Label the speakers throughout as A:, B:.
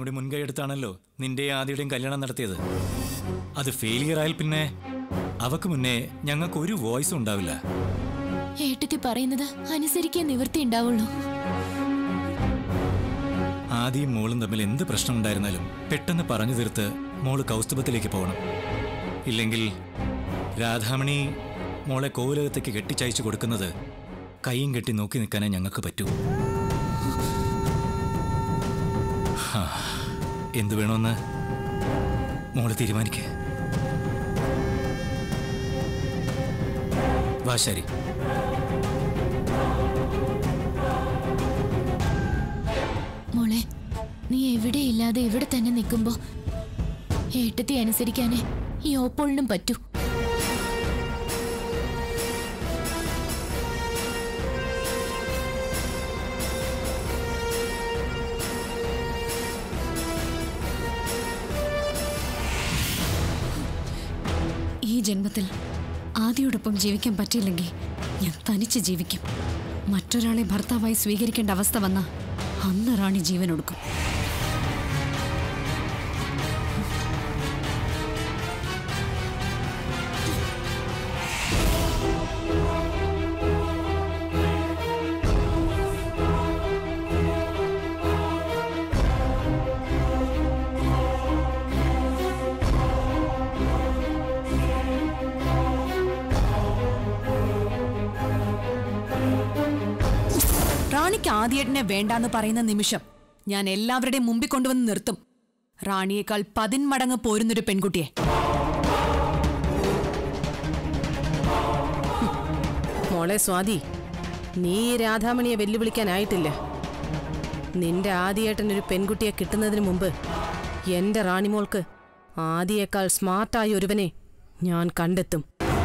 A: എല്ലാവരും കൂടി മുൻകൈ എടുത്താണല്ലോ നിന്റെ ആദ്യയുടെയും കല്യാണം നടത്തിയത് അത് ഫെയിലിയർ ആയാൽ പിന്നെ അവക്ക് മുന്നേ ഞങ്ങൾക്ക് ഒരു വോയിസും ഉണ്ടാവില്ല
B: ഏട്ടത്തി പറയുന്നത് അനുസരിക്കാൻ നിവൃത്തി ഉണ്ടാവുള്ളൂ
A: ആദ്യം മോളും തമ്മിൽ എന്ത് പ്രശ്നം ഉണ്ടായിരുന്നാലും പെട്ടെന്ന് പറഞ്ഞു തീർത്ത് മോള് കൗസ്തുഭത്തിലേക്ക് പോകണം ഇല്ലെങ്കിൽ രാധാമണി മോളെ കോവിലകത്തേക്ക് കെട്ടിച്ചയച്ചു കൊടുക്കുന്നത് കൈയും കെട്ടി നോക്കി നിൽക്കാനേ ഞങ്ങൾക്ക് പറ്റൂ ഹാ, എന്ത് വേണമെന്ന് മോള് തീരുമാനിക്കേ വാ ശരി
B: മോളെ നീ എവിടെയില്ലാതെ ഇവിടെ തന്നെ നിൽക്കുമ്പോ ഏട്ടത്തി അനുസരിക്കാനേ ഈ ഓപ്പോളിനും പറ്റൂ
C: ഈ ജന്മത്തിൽ ആദിയോടൊപ്പം ജീവിക്കാൻ പറ്റിയില്ലെങ്കിൽ ഞാൻ തനിച്ച് ജീവിക്കും മറ്റൊരാളെ ഭർത്താവായി സ്വീകരിക്കേണ്ട അവസ്ഥ വന്ന അന്ന് റാണി ജീവൻ ഒടുക്കും
D: റാണിക്ക് ആദ്യേട്ടനെ വേണ്ടാന്ന് പറയുന്ന നിമിഷം ഞാൻ എല്ലാവരുടെയും മുമ്പിൽ കൊണ്ടുവന്ന് നിർത്തും റാണിയേക്കാൾ പതിന്മടങ്ങ് പോരുന്നൊരു പെൺകുട്ടിയെ
E: മോളെ സ്വാതി നീ ഈ രാധാമണിയെ വെല്ലുവിളിക്കാനായിട്ടില്ല നിന്റെ ആദിയേട്ടനൊരു പെൺകുട്ടിയെ കിട്ടുന്നതിന് മുമ്പ് എന്റെ റാണിമോൾക്ക് ആദിയേക്കാൾ സ്മാർട്ടായ ഒരുവനെ ഞാൻ കണ്ടെത്തും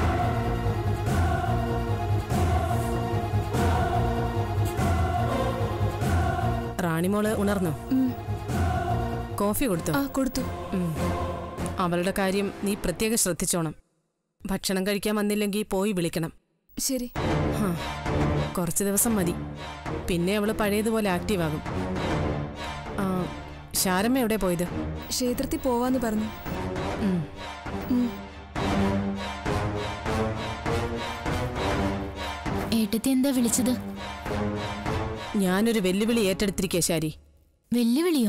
E: റാണിമോള് ഉണർന്നു കോഫി കൊടുത്തു
F: ആ കൊടുത്തു
E: ഉം. അവളുടെ കാര്യം നീ പ്രത്യേകം ശ്രദ്ധിച്ചോണം ഭക്ഷണം കഴിക്കാൻ വന്നില്ലെങ്കിൽ പോയി വിളിക്കണം
F: ശരി
E: ഹാ, കുറച്ച് ദിവസം മതി പിന്നെ അവള് പഴയതുപോലെ ആക്റ്റീവ് ആകും ആ, ശാരമ്മ എവിടെ പോയത്
F: ക്ഷേത്രത്തിൽ പോവാന്ന് പറഞ്ഞു
E: ഉം.
F: ഉം.
B: ഏട്ടത്തി എന്താ വിളിച്ചത്
E: ഞാനൊരു വെല്ലുവിളി ഏറ്റെടുത്തിരിക്കേ ശാരി
B: വെല്ലുവിളിയോ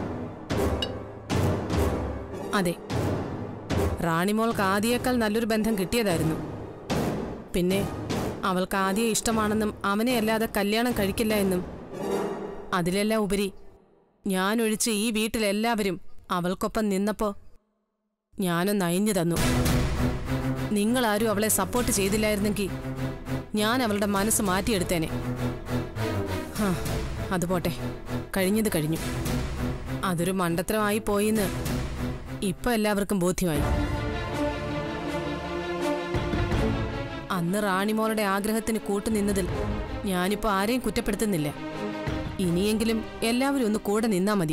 E: അതെ റാണിമോൾക്ക് ആദിയേക്കാൾ നല്ലൊരു ബന്ധം കിട്ടിയതായിരുന്നു പിന്നെ അവൾക്ക് ആദ്യം ഇഷ്ടമാണെന്നും അവനെ അല്ലാതെ കല്യാണം കഴിക്കില്ല എന്നും അതിലെല്ലാം ഉപരി ഞാൻ ഒഴിച്ച് ഈ വീട്ടിലെല്ലാവരും അവൾക്കൊപ്പം നിന്നപ്പോ ഞാനൊന്ന് അയഞ്ഞു തന്നു നിങ്ങളാരും അവളെ സപ്പോർട്ട് ചെയ്തില്ലായിരുന്നെങ്കിൽ ഞാൻ അവളുടെ മനസ്സ് മാറ്റിയെടുത്തേനെ ഹാ അതുപോട്ടെ കഴിഞ്ഞത് കഴിഞ്ഞു അതൊരു മണ്ടത്തരമായി പോയിന്ന് ഇപ്പൊ എല്ലാവർക്കും ബോധ്യമായി അന്ന് റാണിമോളുടെ ആഗ്രഹത്തിന് കൂട്ടുനിന്നതിൽ ഞാനിപ്പോ ആരെയും കുറ്റപ്പെടുത്തുന്നില്ല ഇനിയെങ്കിലും എല്ലാവരും ഒന്ന് കൂടെ നിന്നാ മതി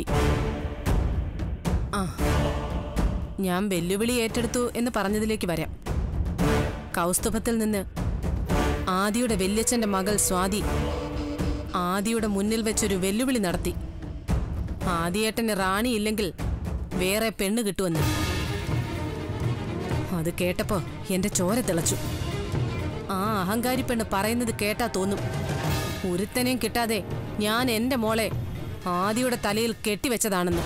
E: ആ ഞാൻ വെല്ലുവിളി ഏറ്റെടുത്തു എന്ന് പറഞ്ഞതിലേക്ക് വരാം കൗസ്തുഭത്തിൽ നിന്ന് ആദിയുടെ വല്യച്ഛന്റെ മകൾ സ്വാതി ആദിയുടെ മുന്നിൽ വെച്ചൊരു വെല്ലുവിളി നടത്തി ആദിയേട്ടന് റാണിയില്ലെങ്കിൽ വേറെ പെണ്ണ് കിട്ടുമെന്ന് അത് കേട്ടപ്പോ എന്റെ ചോര തിളച്ചു ആ അഹങ്കാരി പെണ്ണ് പറയുന്നത് കേട്ടാ തോന്നും ഒരുത്തനെയും കിട്ടാതെ ഞാൻ എന്റെ മോളെ ആദിയുടെ തലയിൽ കെട്ടിവെച്ചതാണെന്ന്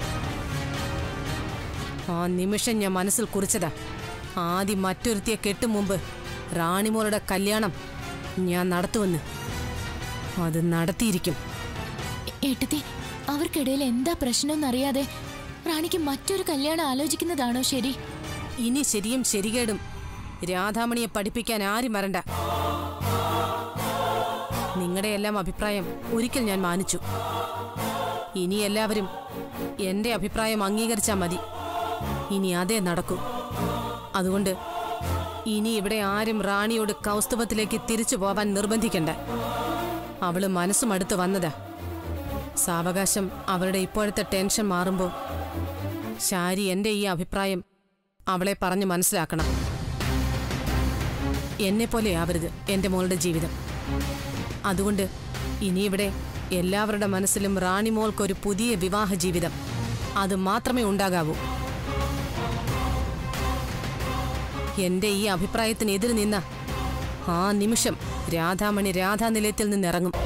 E: ആ നിമിഷം ഞാൻ മനസ്സിൽ കുറിച്ചതാ ആദി മറ്റൊരുത്തിയെ കെട്ടും മുമ്പ് റാണിമോളുടെ കല്യാണം ഞാൻ നടത്തുമെന്ന് അത് നടത്തിയിരിക്കും
B: ഏട്ടത്തി അവർക്കിടയിൽ എന്താ പ്രശ്നമെന്നറിയാതെ റാണിക്ക് മറ്റൊരു കല്യാണം ആലോചിക്കുന്നതാണോ ശരി
E: ഇനി ശരിയും ശരികേടും രാധാമണിയെ പഠിപ്പിക്കാൻ ആരും വരണ്ട നിങ്ങളുടെ എല്ലാം അഭിപ്രായം ഒരിക്കൽ ഞാൻ മാനിച്ചു ഇനി എല്ലാവരും എന്റെ അഭിപ്രായം അംഗീകരിച്ചാൽ മതി ഇനി അതേ നടക്കൂ അതുകൊണ്ട് ഇനി ഇവിടെ ആരും റാണിയോട് കൗസ്തുഭത്തിലേക്ക് തിരിച്ചു പോവാൻ നിർബന്ധിക്കണ്ട അവള് മനസ്സും അടുത്ത് വന്നതാ സാവകാശം അവരുടെ ഇപ്പോഴത്തെ ടെൻഷൻ മാറുമ്പോൾ ശാരി എന്റെ ഈ അഭിപ്രായം അവളെ പറഞ്ഞു മനസ്സിലാക്കണം എന്നെ പോലെ ആവരുത് എന്റെ മോളുടെ ജീവിതം അതുകൊണ്ട് ഇനി ഇവിടെ എല്ലാവരുടെ മനസ്സിലും റാണി മോൾക്കൊരു പുതിയ വിവാഹ ജീവിതം അത് മാത്രമേ ഉണ്ടാകാവൂ എന്റെ ഈ അഭിപ്രായത്തിനെതിരെ നിന്ന ആ നിമിഷം രാധാമണി രാധാനിലയത്തിൽ നിന്നിറങ്ങും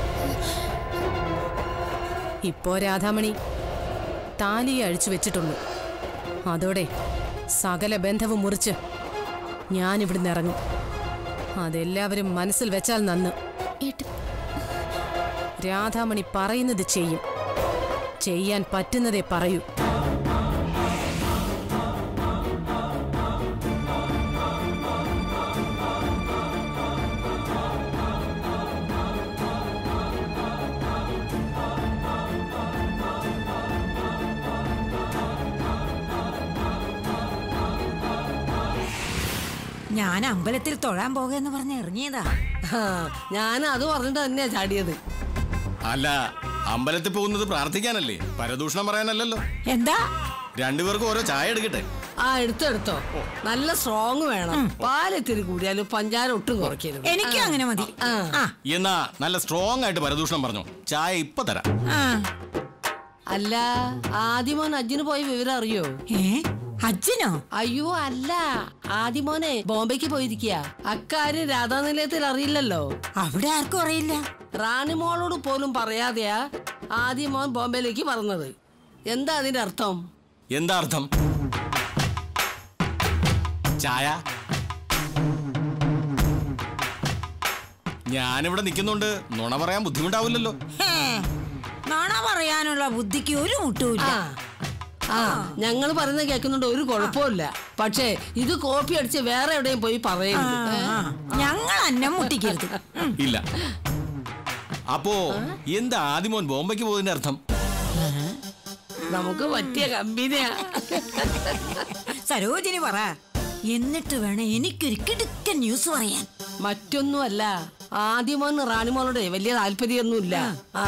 E: ഇപ്പോ രാധാമണി താലിയെ അഴിച്ചു വെച്ചിട്ടുള്ളൂ അതോടെ സകല ബന്ധവും മുറിച്ച് ഞാൻ ഇവിടുന്ന് ഇറങ്ങും അതെല്ലാവരും മനസ്സിൽ വെച്ചാൽ നന്ന്
B: ഏട്ട
E: രാധാമണി പറയുന്നത് ചെയ്യും ചെയ്യാൻ പറ്റുന്നതേ പറയൂ
G: ഞാൻ അമ്പലത്തിൽ തൊഴാൻ പോകെന്ന് പറഞ്ഞ് ഇറങ്ങിയതാ
H: ഞാൻ അത് പറഞ്ഞിട്ട് തന്നെയാ ചാടിയത്
I: അല്ല അമ്പലത്തിൽ പോകുന്നത് പ്രാർത്ഥിക്കാനല്ലേ പരദൂഷണം പറയാനല്ലല്ലോ
G: എന്താ
I: രണ്ടുപേർക്കും ഓരോ ചായ എടുക്കട്ടെ
H: ആ എടുത്തെടുത്തോ നല്ല സ്ട്രോങ് വേണം പാലെത്തിരി കൂടിയാലും പഞ്ചാര ഒട്ടും കുറയ്ക്കരുത്
G: എനിക്കും അങ്ങനെ മതി
H: ആ.
G: ആ
I: എന്നാ നല്ല സ്ട്രോങ് ആയിട്ട് പരദൂഷണം പറഞ്ഞു ചായ ഇപ്പൊ തരാം
G: ആ
H: അല്ല ആദ്യമോൻ അജ്ജിന് പോയ വിവരം അറിയോ
G: ഏ അച്ഛനോ
H: അയ്യോ അല്ല ആദ്യമോനെ ബോംബെക്ക് പോയിരിക്കുക അക്കാര്യം രാധാനിലയത്തിൽ അറിയില്ലല്ലോ
G: അവിടെ ആർക്കും അറിയില്ല
H: റാണിമോളോട് പോലും പറയാതെയാ ആദ്യമോൻ ബോംബെയിലേക്ക് പറഞ്ഞത് എന്താ അതിന്റെ അർത്ഥം
I: എന്താ അർത്ഥം ചായ ഞാനിവിടെ നിൽക്കുന്നുണ്ട് നുണ പറയാൻ ബുദ്ധിമുട്ടാവില്ലല്ലോ
G: ഹേ, നുണ പറയാനുള്ള ബുദ്ധിക്ക് ഒരു മുട്ടുമില്ല
H: ആ ഞങ്ങൾ പറയുന്നത് കേൾക്കുന്നുണ്ട് ഒരു കുഴപ്പമില്ല പക്ഷേ ഇത് കോപ്പി അടിച്ച് വേറെ എവിടെയും പോയി പറയരുത് ഏ?
G: ഞങ്ങൾ അന്നം മുട്ടിക്കരുത് ഉം.
I: ഇല്ല അപ്പോ എന്താ ആദ്യമോൻ ബോംബെക്ക് പോകുന്നതിന്റെ അർത്ഥം
H: നമുക്ക് പറ്റിയ കമ്പനിയാ
G: സരോജിനി പറ എന്നിട്ട് വേണം എനിക്കൊരു കിടുക്കൻ ന്യൂസ് പറയാൻ
H: മറ്റൊന്നുമല്ല ആദ്യമോൻ റാണിമോനോട് വലിയ താല്പര്യമൊന്നുമില്ല ആ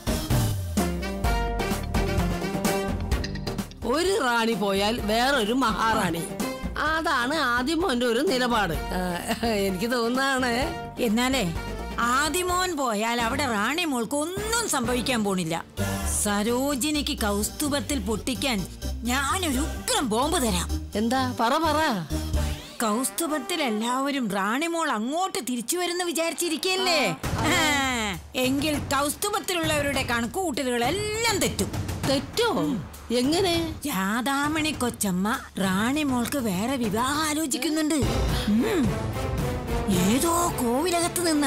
H: ഒരു റാണി പോയാൽ വേറൊരു മഹാറാണി അതാണ് ആദ്യമോന്റെ ഒരു നിലപാട് ആ, എനിക്ക് തോന്നുന്നതാണ്
G: എന്നാലേ ആദിമോൻ പോയാൽ അവിടെ റാണി മോൾക്ക് ഒന്നും സംഭവിക്കാൻ പോണില്ല സരോജിനിക്ക് കൗസ്തുഭത്തിൽ പൊട്ടിക്കാൻ ഞാനൊരു ഉഗ്രം ബോംബ് തരാം
H: എന്താ പറ പറ
G: കൗസ്തുഭത്തിൽ എല്ലാവരും റാണിമോൾ അങ്ങോട്ട് തിരിച്ചു വരുന്ന വിചാരിച്ചിരിക്കല്ലേ ആ, എങ്കിൽ കൗസ്തുഭത്തിലുള്ളവരുടെ കണക്കുകൂട്ടലുകളെല്ലാം തെറ്റും
H: തെറ്റോ എങ്ങനെ
G: രാധാമണി കൊച്ചമ്മ റാണിമോൾക്ക് വേറെ വിവാഹം ആലോചിക്കുന്നുണ്ട് ഉം. ഏതോ കോവിലകത്ത് നിന്ന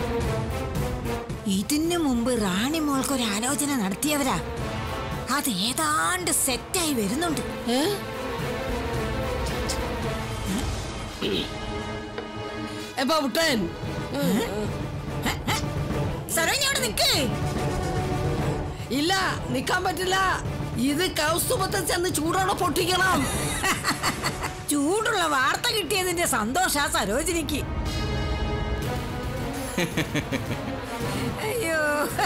G: ഇതിനു മുമ്പ് റാണിമോൾക്ക് ഒരു ആലോചന നടത്തിയവരാ അത് ഏതാണ്ട് സെറ്റായി വരുന്നുണ്ട്
H: ഏ എപ്പാ മുട്ടൻ
G: സരോജിനി അവിടെ നിക്ക്
H: ഇല്ല നിക്കാൻ പറ്റില്ല ഇത് കൗസ്തുഭത്തെ ചെന്ന് ചൂടോടെ പൊട്ടിക്കണം
G: ചൂടുള്ള വാർത്ത കിട്ടിയതിന്റെ സന്തോഷ സരോജിനിക്ക് അയ്യോ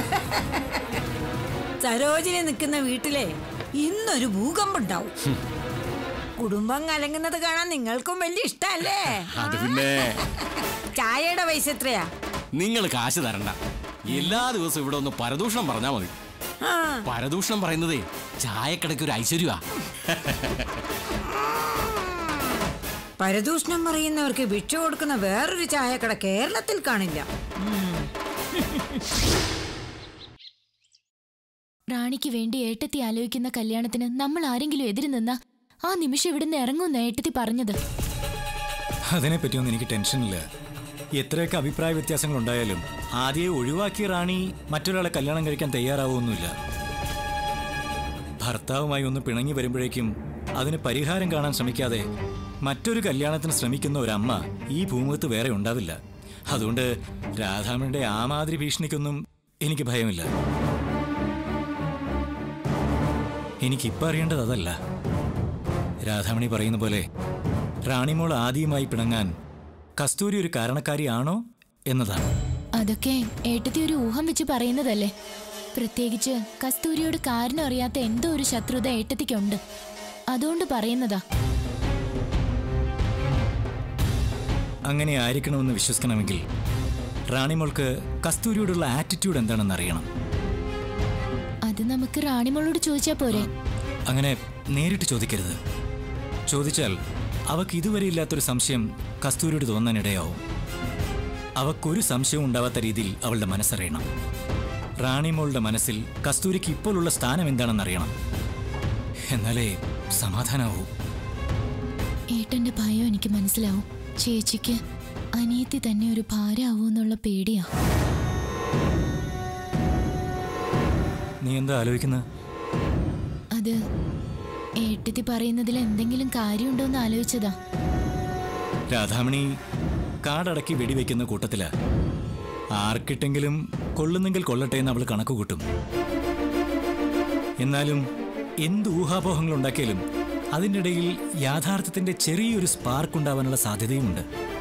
G: സരോജിനി നിൽക്കുന്ന വീട്ടിലെ ഇന്നൊരു ഭൂകമ്പം ഉണ്ടാവും കുടുംബം കലങ്ങുന്നത് കാണാൻ നിങ്ങൾക്കും വലിയ ഇഷ്ടല്ലേ
I: അത് പിന്നെ
G: ചായയുടെ പൈസ എത്രയാ
I: നിങ്ങൾ കാശ് തരണ്ട എല്ലാ ദിവസവും ഇവിടെ ഒന്ന് പരദൂഷണം പറഞ്ഞാ മതി
G: ആ,
I: പരദൂഷണം പറയുന്നതേ ചായക്കടയ്ക്ക് ഒരു ഐശ്വര്യമാ
G: പരദൂഷണം പറയുന്നവർക്ക് ഭിക്ഷ കൊടുക്കുന്ന വേറൊരു ചായക്കട കേരളത്തിൽ കാണില്ല
B: റാണിക്ക് വേണ്ടി ഏട്ടത്തി ആലോചിക്കുന്ന കല്യാണത്തിന് നമ്മൾ ആരെങ്കിലും എതിര് നിന്നാ ആ നിമിഷം ഇവിടുന്ന് ഇറങ്ങുന്ന ഏട്ടത്തി പറഞ്ഞത്
A: അതിനെപ്പറ്റിയൊന്നും എനിക്ക് ടെൻഷനില്ല എത്രയൊക്കെ അഭിപ്രായ വ്യത്യാസങ്ങൾ ഉണ്ടായാലും ആദ്യം ഒഴിവാക്കിയ റാണി മറ്റൊരാളെ കല്യാണം കഴിക്കാൻ തയ്യാറാവുമൊന്നുമില്ല ഭർത്താവുമായി ഒന്ന് പിണങ്ങി വരുമ്പോഴേക്കും അതിന് പരിഹാരം കാണാൻ ശ്രമിക്കാതെ മറ്റൊരു കല്യാണത്തിന് ശ്രമിക്കുന്ന ഒരമ്മ ഈ ഭൂമുഖത്ത് വേറെ ഉണ്ടാവില്ല അതുകൊണ്ട് രാധാമണിയുടെ ആ മാതിരി ഭീഷണിക്കൊന്നും എനിക്ക് ഭയമില്ല എനിക്കിപ്പോൾ അറിയേണ്ടത് അതല്ല രാധാമണി പറയുന്ന പോലെ റാണിമോൾ ആദ്യമായി പിണങ്ങാൻ കസ്തൂരി ഒരു കാരണക്കാരിയാണോ എന്നതാണ്
B: അതൊക്കെ ഏട്ടത്തി ഒരു ഊഹം വെച്ച് പറയുന്നതല്ലേ പ്രത്യേകിച്ച് കസ്തൂരിയോട് കാരണം അറിയാത്ത എന്തോ ഒരു ശത്രുത ഏട്ടത്തിക്കുണ്ട് അതുകൊണ്ട് പറയുന്നതാ
A: അങ്ങനെ ആയിരിക്കണമെന്ന് വിശ്വസിക്കണമെങ്കിൽ റാണിമോൾക്ക് കസ്തൂരിയോടുള്ള ആറ്റിറ്റ്യൂഡ് എന്താണെന്ന് അറിയണം
B: അത് നമുക്ക് റാണിമോളോട് ചോദിച്ചാ പോരെ
A: അങ്ങനെ നേരിട്ട് ചോദിക്കരുത് ചോദിച്ചാൽ അവക്ക് ഇതുവരെ ഇല്ലാത്തൊരു സംശയം കസ്തൂരിയോട് തോന്നാനിടയാവും അവക്കൊരു സംശയവും ഉണ്ടാവാത്ത രീതിയിൽ അവളുടെ മനസ്സറിയണം റാണിമോളുടെ മനസ്സിൽ കസ്തൂരിക്ക് ഇപ്പോഴുള്ള സ്ഥാനം എന്താണെന്നറിയണം എന്നാലേ സമാധാനാവൂ
B: ഏട്ടന്റെ ഭയം എനിക്ക് മനസ്സിലാവും ചേച്ചിക്ക് അനിയത്തി തന്നെ ഒരു ഭാരമാവൂന്നുള്ള പേടിയാ
A: നീ എന്താ ആലോചിക്കുന്നത്
B: അത് ഏട്ടത്തി പറയുന്നതിൽ എന്തെങ്കിലും കാര്യമുണ്ടോന്ന് ആലോചിച്ചതാ
A: രാധാമണി കാടടക്കി വെടിവെക്കുന്ന കൂട്ടത്തില് ആർക്കിട്ടെങ്കിലും കൊള്ളുന്നെങ്കിൽ കൊള്ളട്ടെ എന്ന് അവൾ കണക്ക് കൂട്ടും എന്നാലും എന്ത് ഊഹാപോഹങ്ങൾ ഉണ്ടാക്കിയാലും അതിൻ്റെ ഇടയിൽ യാഥാർത്ഥ്യത്തിന്റെ ചെറിയൊരു സ്പാർക്ക് ഉണ്ടാവാനുള്ള സാധ്യതയുമുണ്ട്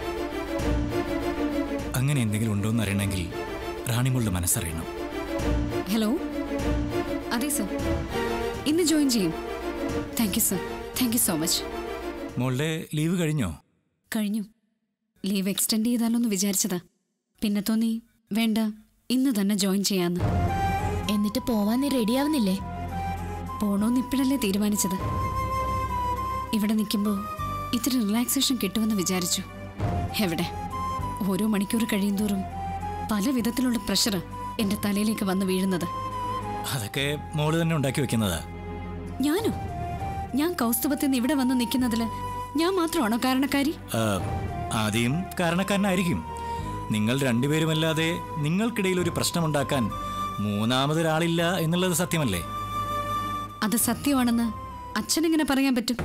A: അങ്ങനെ എന്തെങ്കിലും ഉണ്ടോ എന്ന് അറിയണമെങ്കിൽ റാണിമുള്ള മനസ്സറിയണം
C: ഹലോ അതെ സർ ഇന്ന് ജോയിൻ ചെയ്യും thank you sir thank you so much
A: മോളുടെ ലീവ് കഴിഞ്ഞോ
C: കഴിഞ്ഞു ലീവ് എക്സ്റ്റെൻഡ് ചെയ്താലോന്ന് വിചാരിച്ചതാ പിന്നെ തോന്നി വേണ്ട ഇന്ന് തന്നെ ജോയിൻ ചെയ്യാന്ന്
B: എന്നിട്ട് പോവാൻ നീ റെഡിയാവുന്നില്ലേ
C: പോണോന്ന് ഇപ്പോഴല്ലേ തീരുമാനിച്ചത് ഇവിടെ നിൽക്കുമ്പോൾ ഇത്തിരി റിലാക്സേഷൻ കിട്ടുമെന്ന് വിചാരിച്ചു എവിടെ ഓരോ മണിക്കൂർ കഴിയുന്തോറും പല വിധത്തിലുള്ള പ്രഷർ എന്റെ തലയിലേക്ക് വന്ന് വീഴുന്നത്
A: അതൊക്കെ മോള് തന്നെ ഉണ്ടാക്കി വെക്കുന്നതാ
C: ഞാനോ ഞാൻ കൗസ്തുഭത്തിൽ നിന്ന് ഇവിടെ വന്ന് നിൽക്കുന്നതില് ഞാൻ മാത്രമാണോ കാരണക്കാരി
A: ആ, ആദ്യം കാരണക്കാരനായിരിക്കും നിങ്ങൾ രണ്ടുപേരുമല്ലാതെ നിങ്ങൾക്കിടയിൽ ഒരു പ്രശ്നമുണ്ടാക്കാൻ മൂന്നാമതൊരാളില്ല എന്നുള്ളത് സത്യമല്ലേ
C: അത് സത്യമാണെന്ന് അച്ഛനെങ്ങനെ പറയാൻ പറ്റും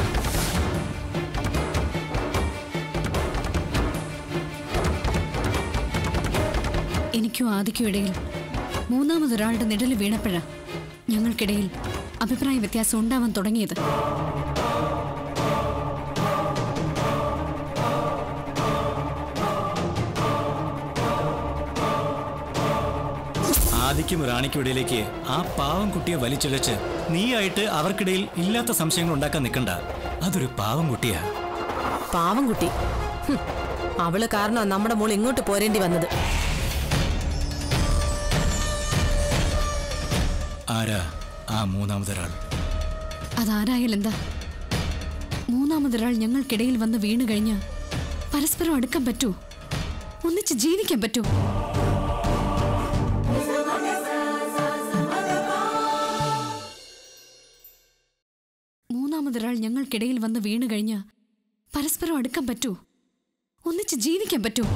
C: എനിക്കും ആദിക്കും ഇടയിൽ മൂന്നാമതൊരാളുടെ നിഴല് വീണപ്പോഴാ ഞങ്ങൾക്കിടയിൽ അഭിപ്രായ വ്യത്യാസം ഉണ്ടാവാൻ തുടങ്ങിയത്
A: ആദിക്കും റാണിക്കും ഇടയിലേക്ക് ആ പാവം കുട്ടിയെ വലിച്ചിഴച്ച് നീയായിട്ട് അവർക്കിടയിൽ ഇല്ലാത്ത സംശയങ്ങൾ ഉണ്ടാക്കാൻ നിൽക്കണ്ട അതൊരു പാവം കുട്ടിയാ
E: പാവം കുട്ടി ഹും, അവള് കാരണം നമ്മുടെ മോൾ ഇങ്ങോട്ട് പോരേണ്ടി വന്നത്
A: ആരാ ആ മൂന്നാമതൊരാൾ
C: അതാരായാലും എന്താ മൂന്നാമതൊരാൾ ഞങ്ങൾക്കിടയിൽ വന്ന് വീണു കഴിഞ്ഞാൽ പരസ്പരം അടുക്കാൻ പറ്റുമോ ഒന്നിച്ച് ജീവിക്കാൻ പറ്റുമോ മൂന്നാമതൊരാൾ ഞങ്ങൾക്കിടയിൽ വന്ന് വീണു കഴിഞ്ഞാൽ പരസ്പരം അടുക്കാൻ പറ്റുമോ ഒന്നിച്ച് ജീവിക്കാൻ പറ്റുമോ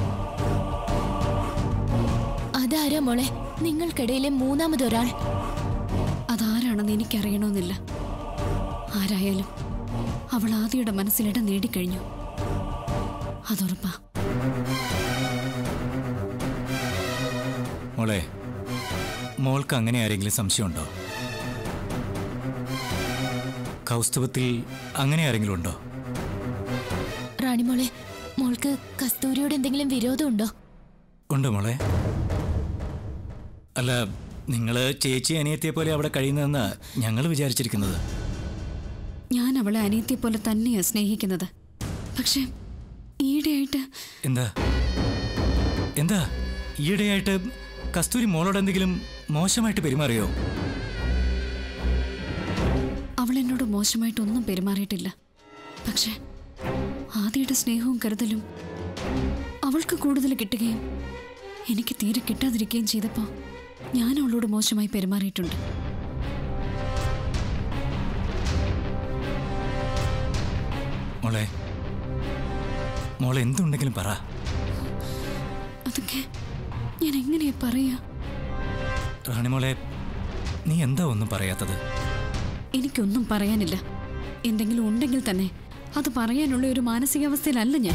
B: അതാരാ മോളെ നിങ്ങൾക്കിടയിലെ മൂന്നാമതൊരാൾ
C: അതാരാണെന്ന് എനിക്കറിയണമെന്നില്ല ആരായാലും അവൾ ആദിയുടെ മനസ്സിലിടം നേടിക്കഴിഞ്ഞു അതുറപ്പാ
A: മോളെ മോൾക്ക് അങ്ങനെ ആരെങ്കിലും സംശയമുണ്ടോ കൗസ്തുഭത്തിൽ അങ്ങനെ ആരെങ്കിലും ഉണ്ടോ
B: റാണിമോളെ മോൾക്ക് കസ്തൂരിയോട് എന്തെങ്കിലും വിരോധമുണ്ടോ
A: ഉണ്ട് മോളെ അല്ല നിങ്ങള് ചേച്ചി അനിയത്തിയെ പോലെ അവിടെ കഴിയുന്നതെന്ന് ഞങ്ങൾ വിചാരിച്ചിരിക്കുന്നത്
C: ഞാൻ അവളെ അനിയത്തിയെ പോലെ തന്നെയാ സ്നേഹിക്കുന്നത് പക്ഷെ ഈയിടെയായിട്ട്
A: എന്താ എന്താ ഈയിടെയായിട്ട് കസ്തൂരി മോളോട് എന്തെങ്കിലും മോശമായിട്ട് പെരുമാറിയോ
C: അവൾ എന്നോട് മോശമായിട്ടൊന്നും പെരുമാറിയിട്ടില്ല പക്ഷെ ആദിയുടെ സ്നേഹവും കരുതലും അവൾക്ക് കൂടുതൽ കിട്ടുകയും എനിക്ക് തീരെ കിട്ടാതിരിക്കുകയും ചെയ്തപ്പോൾ ഞാൻ അവളോട് മോശമായി പെരുമാറിയിട്ടുണ്ട്
A: മോളെ മോളെ എന്തുണ്ടെങ്കിലും പറ
C: അതൊക്കെ ഞാൻ എങ്ങനെയാ പറയാ
A: റാണിമോളെ നീ എന്താ ഒന്നും പറയാത്തത്
C: എനിക്കൊന്നും പറയാനില്ല എന്തെങ്കിലും ഉണ്ടെങ്കിൽ തന്നെ അത് പറയാനുള്ള ഒരു മാനസികാവസ്ഥയിലല്ല ഞാൻ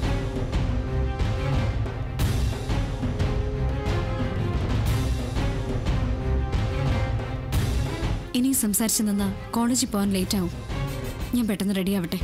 C: ഇനി സംസാരിച്ചു നിന്നാ കോളേജിൽ പോകാൻ ലേറ്റ് ആവും ഞാൻ പെട്ടെന്ന് റെഡി ആവട്ടെ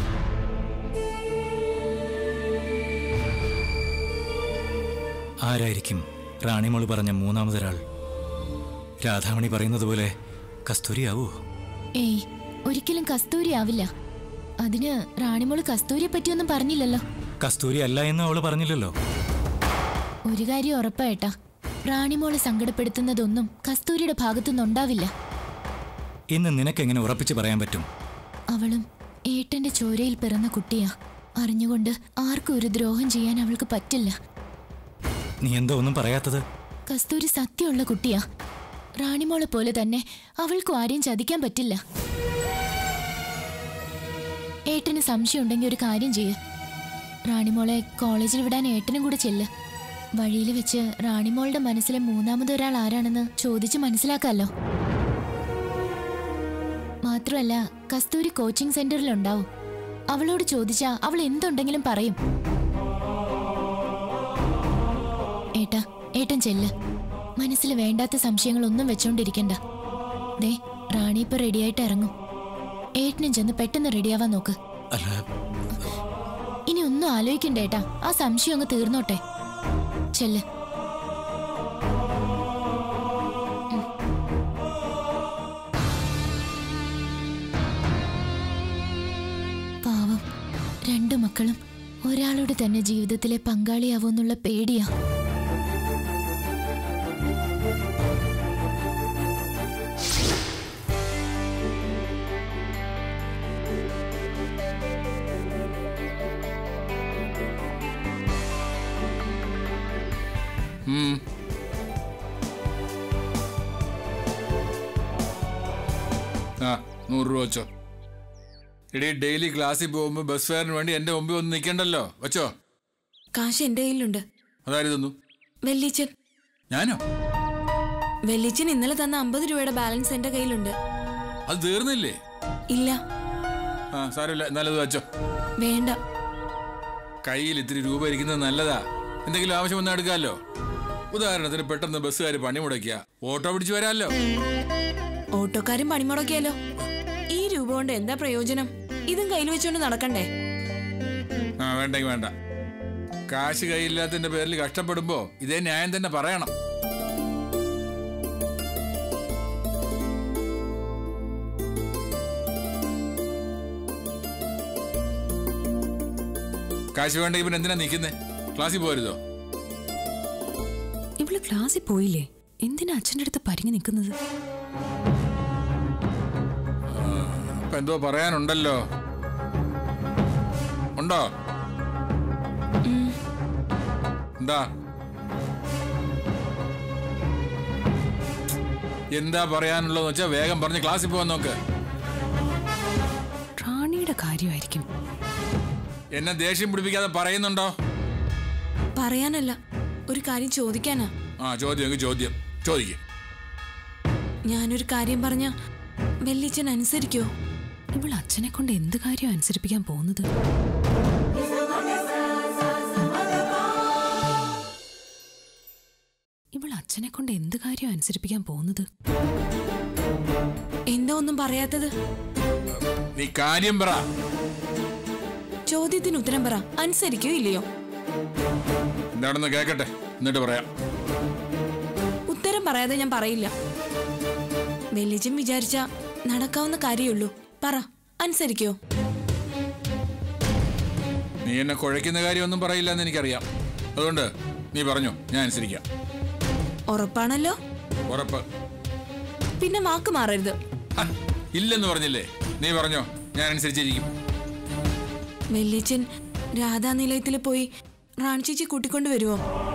A: ആരായിരിക്കും റാണിമോള് പറഞ്ഞ മൂന്നാമതൊരാൾ രാധാമണി പറയുന്നത് പോലെ കസ്തൂരിയാവോ
B: ഏയ് ഒരിക്കലും കസ്തൂരി ആവില്ല അതിന് റാണിമോള് കസ്തൂരിയെ പറ്റിയൊന്നും പറഞ്ഞില്ലല്ലോ
A: കസ്തൂരി അല്ല എന്ന് അവള് പറഞ്ഞില്ലല്ലോ
B: ഒരു കാര്യം ഉറപ്പായിട്ടാ റാണിമോളെ സങ്കടപ്പെടുത്തുന്നതൊന്നും കസ്തൂരിയുടെ ഭാഗത്തുനിന്നുണ്ടാവില്ല
A: എന്ന് നിനക്കെങ്ങനെ ഉറപ്പിച്ച് പറയാൻ പറ്റും
B: അവളും ഏട്ടന്റെ ചോരയിൽ പിറന്ന കുട്ടിയാ അറിഞ്ഞുകൊണ്ട് ആർക്കും ഒരു ദ്രോഹം ചെയ്യാൻ അവൾക്ക് പറ്റില്ല
A: നീ എന്താ ഒന്നും പറയാത്തത്
B: കസ്തൂരി സത്യമുള്ള കുട്ടിയാ റാണിമോളെ പോലെ തന്നെ അവൾക്കും ആരെയും ചതിക്കാൻ പറ്റില്ല ഏട്ടന് സംശയം ഉണ്ടെങ്കിൽ ഒരു കാര്യം ചെയ്യ് റാണിമോളെ കോളേജിൽ വിടാൻ ഏട്ടനും കൂടെ ചെല്ല് വഴിയിൽ വെച്ച് റാണിമോളുടെ മനസ്സിലെ മൂന്നാമതൊരാൾ ആരാണെന്ന് ചോദിച്ച് മനസ്സിലാക്കാമല്ലോ മാത്രമല്ല കസ്തൂരി കോച്ചിങ് സെന്ററിലുണ്ടാവും അവളോട് ചോദിച്ചാ അവൾ എന്തുണ്ടെങ്കിലും പറയും ഏട്ടാ ഏട്ടൻ ചെല്ല് മനസ്സിൽ വേണ്ടാത്ത സംശയങ്ങളൊന്നും വെച്ചോണ്ടിരിക്കണ്ട ദേ റാണി ഇപ്പൊ റെഡിയായിട്ട് ഇറങ്ങും ഏട്ടനും ചെന്ന് പെട്ടെന്ന് റെഡിയാവാൻ നോക്ക്
A: അല്ല
B: ഇനി ഒന്നും ആലോചിക്കണ്ട ഏട്ടാ ആ സംശയം അങ്ങ് തീർന്നോട്ടെ ചെല്ല് ഉം. പാവം രണ്ടു മക്കളും ഒരാളുടെ തന്നെ ജീവിതത്തിലെ പങ്കാളിയാവുമെന്നുള്ള പേടിയാ
J: ഉം. ആ നൂറ് രൂപ വെച്ചോ എടീ ഡെയിലി ക്ലാസ്സിൽ പോകുമ്പോൾ ബസ് ഫെയറിന് വേണ്ടി എന്റെ മുമ്പിൽ ഒന്ന് നിൽക്കണ്ടല്ലോ വെച്ചോ
F: കാശ് എന്റെ കയ്യിലുണ്ട്
J: അതായിരുന്നു
F: വെല്ലീച്ചൻ
J: ഞാനോ
F: വെല്ലീച്ചൻ ഇന്നലെ തന്ന അമ്പത് രൂപയുടെ ബാലൻസ് എന്റെ കയ്യിലുണ്ട്
J: അത് തീർന്നില്ലേ
F: ഇല്ല
J: ആ സാരമില്ല എന്നാലും അത് വെച്ചോ
F: വേണ്ട
J: കയ്യിൽ ഇത്തിരി രൂപ ഇരിക്കുന്നത് നല്ലതാ എന്തെങ്കിലും ആവശ്യം വന്നാൽ എടുക്കാമല്ലോ ഉദാഹരണത്തിന് പെട്ടെന്ന് ബസ്സുകാർ പണി മുടക്കിയ ഓട്ടോ പിടിച്ച് വരാമല്ലോ
F: ഓട്ടോക്കാരും പണിമുടക്കിയാലോ ഈ രൂപ കൊണ്ട് എന്താ പ്രയോജനം ഇതും കയ്യിൽ വെച്ചോണ്ട് നടക്കണ്ടേ
J: ആ വേണ്ടെങ്കിൽ വേണ്ട കാശ് കയ്യില്ലാത്തതിന്റെ പേരിൽ കഷ്ടപ്പെടുമ്പോ ഇതേ ന്യായം തന്നെ പറയണം കാശ് വേണ്ടെങ്കിൽ പിന്നെ എന്തിനാ നിൽക്കുന്നേ ക്ലാസ്സിൽ പോരുതോ
D: ഇവള് ക്ലാസ്സിൽ പോയില്ലേ എന്തിനാ അച്ഛൻ്റെ അടുത്ത് പരിങ്ങി നിൽക്കുന്നത്
J: ഇപ്പൊ എന്തോ പറയാനുണ്ടല്ലോ ഉണ്ടോ എന്താ എന്താ പറയാനുള്ളതെന്ന് വെച്ചാ വേഗം പറഞ്ഞ് ക്ലാസ്സിൽ പോവാൻ നോക്ക്
D: റാണിയുടെ കാര്യമായിരിക്കും
J: എന്നെ ദേഷ്യം പിടിപ്പിക്കാതെ പറയുന്നുണ്ടോ
F: പറയാനല്ല ഒരു കാര്യം ചോദിക്കാനാ
J: ആ ചോദ്യം എങ്കിൽ ചോദ്യം ചോദിക്കും
F: ഞാനൊരു കാര്യം പറഞ്ഞ വെല്ലിച്ചൻ അനുസരിക്കോ
D: ഇവൾ അച്ഛനെ കൊണ്ട് എന്ത് കാര്യം അനുസരിപ്പിക്കാൻ പോകുന്നത് ഇവൾ അച്ഛനെ കൊണ്ട് എന്ത് കാര്യം അനുസരിപ്പിക്കാൻ പോകുന്നത്
F: എന്താ ഒന്നും പറയാത്തത്
J: നീ കാര്യം പറ
F: ചോദ്യത്തിന് ഉത്തരം പറ അനുസരിക്കോ ഇല്ലയോ
J: എന്താണെന്ന് കേക്കട്ടെ എന്നിട്ട് പറയാം
F: ഉത്തരം പറയാതെ ഞാൻ പറയില്ല വെല്ലിച്ചൻ വിചാരിച്ച നടക്കാവുന്ന കാര്യമുള്ളൂ പറ അനുസരിക്കോ
J: നീ എന്നെ കുഴയ്ക്കുന്ന കാര്യമൊന്നും പറയില്ല എന്ന് എനിക്കറിയാം അതുകൊണ്ട് നീ പറഞ്ഞോ ഞാൻ അനുസരിക്കാം
F: ഉറപ്പാണല്ലോ
J: ഉറപ്പ്
F: പിന്നെ വാക്ക് മാറരുത്
J: ഹ, ഇല്ലെന്ന് പറഞ്ഞില്ലേ നീ പറഞ്ഞോ ഞാൻ അനുസരിച്ചിരിക്കും
F: വെല്ലിച്ചൻ രാധാനിലയത്തിൽ പോയി റാണി ചേച്ചി കൂട്ടിക്കൊണ്ട് വരുമോ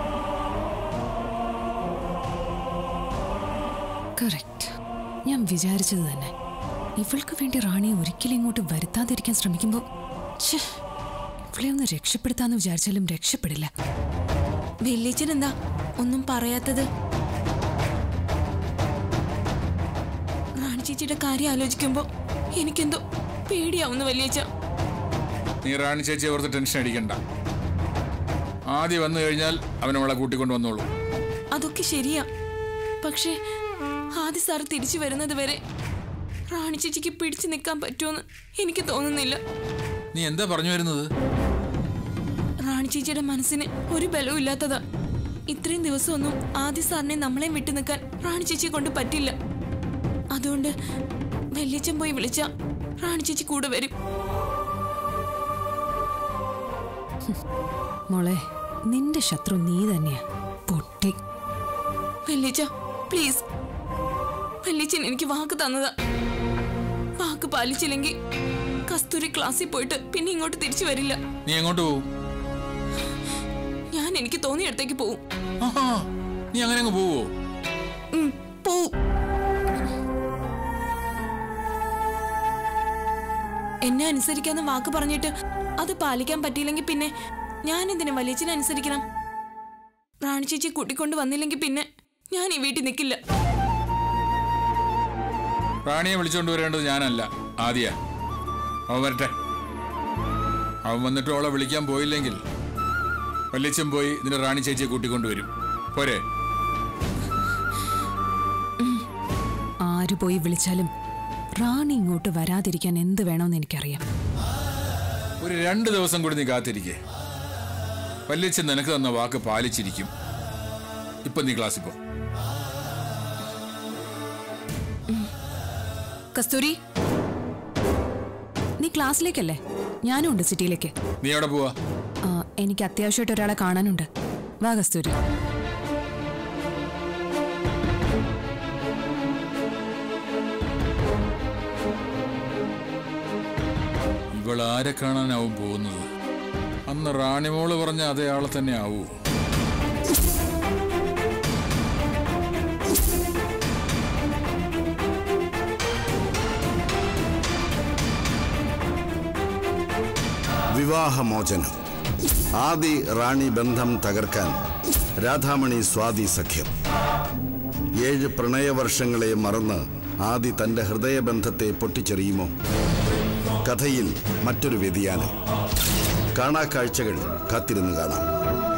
D: കറക്റ്റ് ഞാൻ വിചാരിച്ചത് തന്നെ ഇവൾക്ക് വേണ്ടി റാണിയെ ഒരിക്കലും ഇങ്ങോട്ട് വരുത്താതിരിക്കാൻ ശ്രമിക്കുമ്പോൾ ഛേ, ഇവളെ ഒന്ന് രക്ഷപ്പെടുത്താന്ന് വിചാരിച്ചാലും രക്ഷപ്പെടില്ല
F: വെല്ലിച്ചൻ എന്താ ഒന്നും പറയാത്തത് റാണി ചേച്ചിയുടെ കാര്യം ആലോചിക്കുമ്പോ എനിക്കെന്തോ പേടിയാവുന്നു വലിയച്ച
J: നീ റാണി ചേച്ചി ഓർത്ത് ടെൻഷൻ അടിക്കണ്ട ആദ്യം വന്നു കഴിഞ്ഞാൽ അവൻ അവളെ കൂട്ടിക്കൊണ്ട് വന്നോളൂ
F: അതൊക്കെ ശരിയാ പക്ഷേ ആദ്യ സാർ തിരിച്ചു വരുന്നത് വരെ റാണി ചേച്ചിക്ക് പിടിച്ചു നിൽക്കാൻ പറ്റുമെന്ന് എനിക്ക് തോന്നുന്നില്ല
J: നീ എന്താ പറഞ്ഞു വരുന്നത്
F: റാണി ചേച്ചിയുടെ മനസ്സിന് ഒരു ബലവും ഇല്ലാത്തതാ ഇത്രയും ദിവസമൊന്നും ആദ്യ സാറിനെ നമ്മളെ വിട്ടു നിൽക്കാൻ റാണി ചേച്ചിയെ കൊണ്ട് പറ്റില്ല അതുകൊണ്ട് വല്യച്ഛൻ പോയി വിളിച്ച റാണി ചേച്ചി കൂടെ വരും
D: മോളെ നിന്റെ ശത്രു നീ തന്നെയാ പൊട്ടി
F: വല്യച്ഛ പ്ലീസ് വല്യച്ഛൻ എനിക്ക് വാക്ക് തന്നതാ വാക്ക് പാലിച്ചില്ലെങ്കിൽ കസ്തൂരി ക്ലാസ്സിൽ പോയിട്ട് പിന്നെ ഇങ്ങോട്ട് തിരിച്ചു വരില്ല
J: നീ എങ്ങോട്ട് പോവും
F: ഞാൻ എനിക്ക് തോന്നിയിടത്തേക്ക് പോവും
J: ആഹാ, നീ അങ്ങനെ അങ്ങ് പോവോ
F: ഉം, പോവും എന്നെ അനുസരിക്കാന്ന് വാക്ക് പറഞ്ഞിട്ട് അത് പാലിക്കാൻ പറ്റിയില്ലെങ്കിൽ പിന്നെ ഞാൻ എന്തിനു വലിയച്ഛനെ അനുസരിക്കണം റാണി ചേച്ചി കൂട്ടിക്കൊണ്ട് വന്നില്ലെങ്കിൽ പിന്നെ ഞാൻ ഈ വീട്ടിൽ നിൽക്കില്ല
J: റാണിയെ വിളിച്ചോണ്ട് വരേണ്ടത് ഞാനല്ല ആദ്യ അവൻ വരട്ടെ അവൻ വന്നിട്ട് അവളെ വിളിക്കാൻ പോയില്ലെങ്കിൽ വല്യച്ഛൻ പോയി ഇതിന്റെ റാണി ചേച്ചിയെ കൂട്ടിക്കൊണ്ടുവരും പോരെ
D: ആര് പോയി വിളിച്ചാലും റാണി ഇങ്ങോട്ട് വരാതിരിക്കാൻ എന്ത് വേണമെന്ന് എനിക്കറിയാം
J: ഒരു രണ്ട് ദിവസം കൂടി നീ കാത്തിരിക്കേ വല്യച്ഛൻ നിനക്ക് തന്ന വാക്ക് പാലിച്ചിരിക്കും ഇപ്പൊ നീ ക്ലാസ്സിൽ പോ
D: കസ്തൂരി നീ ക്ലാസ്സിലേക്കല്ലേ ഞാനും ഉണ്ട് സിറ്റിയിലേക്ക്
J: നീ എവിടെ പോവാ
D: ആ, എനിക്ക് അത്യാവശ്യമായിട്ട് ഒരാളെ കാണാനുണ്ട് വാ കസ്തൂരി
J: ഇവൾ ആരെ കാണാനാവും പോകുന്നത് അന്ന് റാണിമോള് പറഞ്ഞ അതേ ആളെ തന്നെ ആവൂ
K: വിവാഹമോചനം ആദി റാണി ബന്ധം തകർക്കാൻ രാധാമണി സ്വാതി സഖ്യം ഏഴ് പ്രണയവർഷങ്ങളെ മറന്ന് ആദി തന്റെ ഹൃദയബന്ധത്തെ പൊട്ടിച്ചെറിയുമോ കഥയിൽ മറ്റൊരു വ്യതിയാനം കാണാക്കാഴ്ചകൾ കാത്തിരുന്ന് കാണാം